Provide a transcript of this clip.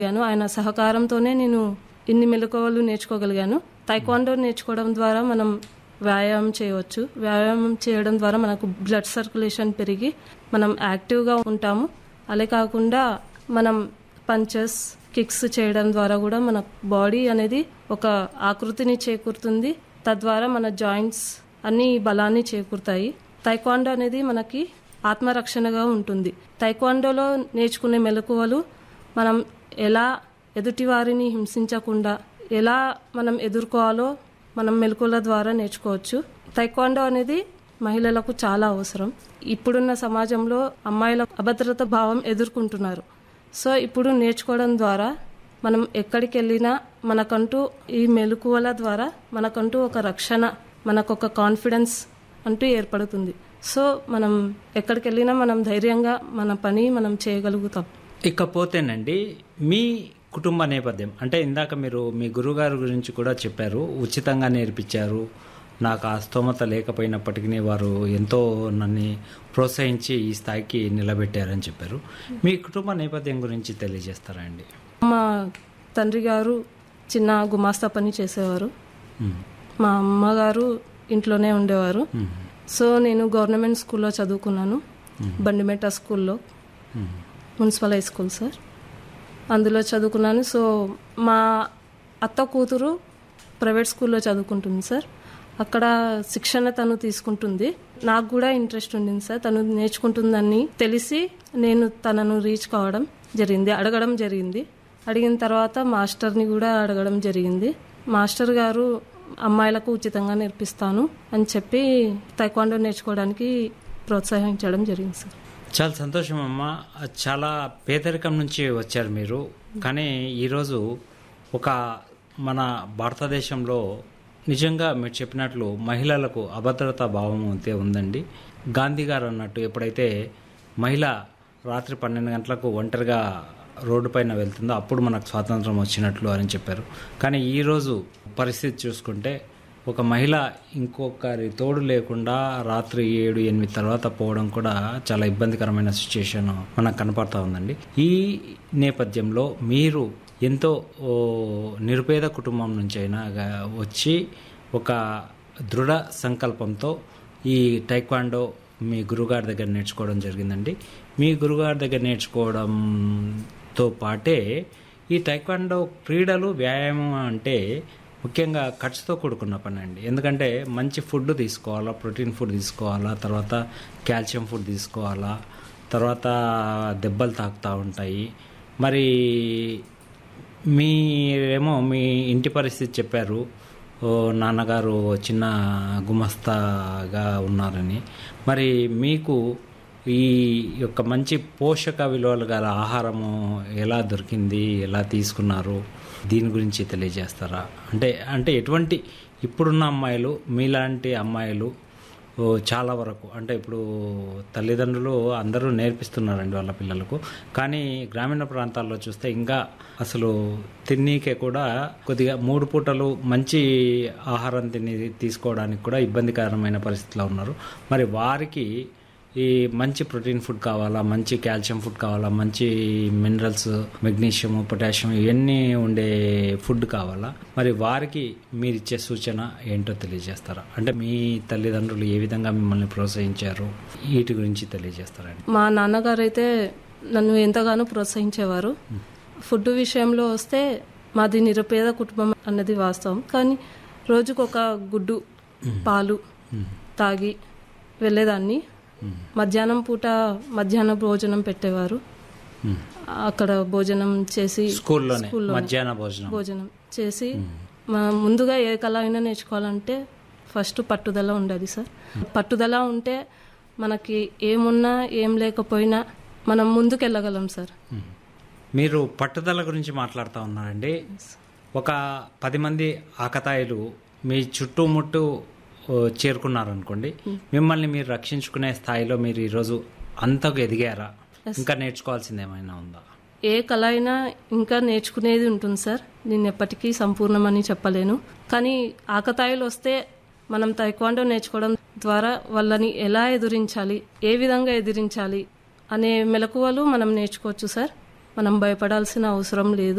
గాను ఆయన సహకారంతోనే నేను ఇన్ని మెలకువలు నేర్చుకోగలిగాను తైక్వాండో నేర్చుకోవడం ద్వారా మనం వ్యాయామం చేయవచ్చు వ్యాయామం చేయడం ద్వారా మనకు బ్లడ్ సర్క్యులేషన్ పెరిగి మనం యాక్టివ్గా ఉంటాము అలా కాకుండా మనం పంచెస్ కిక్స్ చేయడం ద్వారా కూడా మన బాడీ అనేది ఒక ఆకృతిని చేకూరుతుంది తద్వారా మన జాయింట్స్ అన్ని బలాన్ని చేకూరుతాయి తైక్వాండో అనేది మనకి ఆత్మరక్షణగా ఉంటుంది తైక్వాండోలో నేర్చుకునే మెలకువలు మనం ఎలా ఎదుటివారిని హింసించకుండా ఎలా మనం ఎదుర్కోవాలో మనం మెలకువల ద్వారా నేర్చుకోవచ్చు తైక్వాండో అనేది మహిళలకు చాలా అవసరం ఇప్పుడున్న సమాజంలో అమ్మాయిల అభద్రత భావం ఎదుర్కొంటున్నారు సో ఇప్పుడు నేర్చుకోవడం ద్వారా మనం ఎక్కడికి వెళ్ళినా మనకంటూ ఈ మెలకువల ద్వారా మనకంటూ ఒక రక్షణ మనకు ఒక కాన్ఫిడెన్స్ అంటూ ఏర్పడుతుంది సో మనం ఎక్కడికి వెళ్ళినా మనం ధైర్యంగా మన పని మనం చేయగలుగుతాం ఇకపోతేనండి మీ కుటుంబ నేపథ్యం అంటే ఇందాక మీరు మీ గురుగారి గురించి కూడా చెప్పారు ఉచితంగా నేర్పించారు నాకు ఆ స్తోమత లేకపోయినప్పటికీ వారు ఎంతో నన్ను ప్రోత్సహించి ఈ స్థాయికి నిలబెట్టారని చెప్పారు మీ కుటుంబ నేపథ్యం గురించి తెలియజేస్తారా అండి మా తండ్రి గారు చిన్న గుమాస్తా పని చేసేవారు మ్మ్. మా అమ్మగారు ఇంట్లోనే ఉండేవారు మ్మ్. సో నేను గవర్నమెంట్ స్కూల్లో చదువుకున్నాను బండిమెట్ట స్కూల్లో మ్మ్. మున్సిపల్ హై స్కూల్ సార్ అందులో చదువుకున్నాను సో మా అత్త కూతురు ప్రైవేట్ స్కూల్లో చదువుకుంటుంది సార్ అక్కడ శిక్షణ తను తీసుకుంటుంది నాకు కూడా ఇంట్రెస్ట్ ఉండింది సార్ తను నేర్చుకుంటుందని తెలిసి నేను తనను రీచ్ కావడం జరిగింది అడగడం జరిగింది అడిగిన తర్వాత మాస్టర్ని కూడా అడగడం జరిగింది మాస్టర్ గారు అమ్మాయిలకు ఉచితంగా నేర్పిస్తాను అని చెప్పి తైక్వాండో నేర్చుకోవడానికి ప్రోత్సహించడం జరిగింది సార్ చాలా సంతోషం అమ్మ చాలా పేదరికం నుంచి వచ్చారు మీరు కానీ ఈరోజు ఒక మన భారతదేశంలో నిజంగా మీరు చెప్పినట్లు మహిళలకు అభద్రతా భావం అయితే ఉందండి గాంధీ గారు అన్నట్టు ఎప్పుడైతే మహిళ రాత్రి పన్నెండు గంటలకు ఒంటరిగా రోడ్డు పైన వెళ్తుందో అప్పుడు మనకు స్వాతంత్రం వచ్చినట్లు అని చెప్పారు కానీ ఈరోజు పరిస్థితి చూసుకుంటే ఒక మహిళ ఇంకొకరి తోడు లేకుండా రాత్రి ఏడు ఎనిమిది తర్వాత పోవడం కూడా చాలా ఇబ్బందికరమైన సిచ్యుయేషన్ మనకు కనపడతా ఉందండి ఈ నేపథ్యంలో మీరు ఎంతో ఓ, నిరుపేద కుటుంబం నుంచి అయినా గా- వచ్చి ఒక దృఢ సంకల్పంతో ఈ టైక్వాండో మీ గురుగారి దగ్గర నేర్చుకోవడం జరిగిందండి మీ గురుగారి దగ్గర నేర్చుకోవడంతో పాటే ఈ టైక్వాండో క్రీడలు వ్యాయామం అంటే ముఖ్యంగా ఖర్చుతో కూడుకున్న పని అండి ఎందుకంటే మంచి ఫుడ్ తీసుకోవాలా ప్రోటీన్ ఫుడ్ తీసుకోవాలా తర్వాత కాల్షియం ఫుడ్ తీసుకోవాలా తర్వాత దెబ్బలు తాకుతూ ఉంటాయి మరి మీరేమో మీ ఇంటి పరిస్థితి చెప్పారు ఓ నాన్నగారు చిన్న గుమస్తాగా ఉన్నారని మరి మీకు ఈ యొక్క మంచి పోషక విలువలు గల ఆహారము ఎలా దొరికింది ఎలా తీసుకున్నారు దీని గురించి తెలియజేస్తారా అంటే అంటే ఎటువంటి ఇప్పుడున్న అమ్మాయిలు మీలాంటి అమ్మాయిలు ఓ చాలా వరకు అంటే ఇప్పుడు తల్లిదండ్రులు అందరూ నేర్పిస్తున్నారండి వాళ్ళ పిల్లలకు కానీ గ్రామీణ ప్రాంతాల్లో చూస్తే ఇంకా అసలు తిన్నీకే కూడా కొద్దిగా మూడు పూటలు మంచి ఆహారం తిని తీసుకోవడానికి కూడా ఇబ్బందికరమైన పరిస్థితిలో ఉన్నారు మరి వారికి ఈ మంచి ప్రోటీన్ ఫుడ్ కావాలా మంచి కాల్షియం ఫుడ్ కావాలా మంచి మినరల్స్ మెగ్నీషియం పొటాషియం ఇవన్నీ ఉండే ఫుడ్ కావాలా మరి వారికి మీరు ఇచ్చే సూచన ఏంటో తెలియజేస్తారా అంటే మీ తల్లిదండ్రులు ఏ విధంగా మిమ్మల్ని ప్రోత్సహించారు వీటి గురించి తెలియజేస్తారండి మా నాన్నగారు అయితే నన్ను ఎంతగానో ప్రోత్సహించేవారు ఫుడ్ విషయంలో వస్తే మాది నిరుపేద కుటుంబం అన్నది వాస్తవం కానీ రోజుకు ఒక గుడ్డు పాలు తాగి వెళ్ళేదాన్ని మధ్యాహ్నం పూట మధ్యాహ్న భోజనం పెట్టేవారు అక్కడ భోజనం చేసి స్కూల్లోనే స్కూల్లోనే. మధ్యాహ్న భోజనం భోజనం చేసి మా- ముందుగా ఏ కళ అయినా నేర్చుకోవాలంటే ఫస్ట్ పట్టుదల ఉండాలి సార్ పట్టుదల ఉంటే మనకి ఏమున్నా ఏం లేకపోయినా మనం ముందుకు వెళ్ళగలం సార్ మ్మ్. మీరు పట్టుదల గురించి మాట్లాడుతూ ఉన్నారండి ఒక పది మంది ఆకతాయిలు మీ చుట్టుముట్టు ఓ, చేరుకున్నారనుకోండి మిమ్మల్ని మీరు రక్షించుకునే స్థాయిలో మీరు ఈరోజు అంతకు ఎదిగారా ఇంకా నేర్చుకోవాల్సింది ఏమైనా ఉందా ఏ కళ అయినా ఇంకా నేర్చుకునేది ఉంటుంది సార్ నేను ఎప్పటికీ సంపూర్ణమని చెప్పలేను కానీ ఆకతాయిలు వస్తే మనం తైక్వాండో నేర్చుకోవడం ద్వారా వాళ్ళని ఎలా ఎదిరించాలి ఏ విధంగా ఎదిరించాలి అనే మెలకువలు మనం నేర్చుకోవచ్చు సార్ మనం భయపడాల్సిన అవసరం లేదు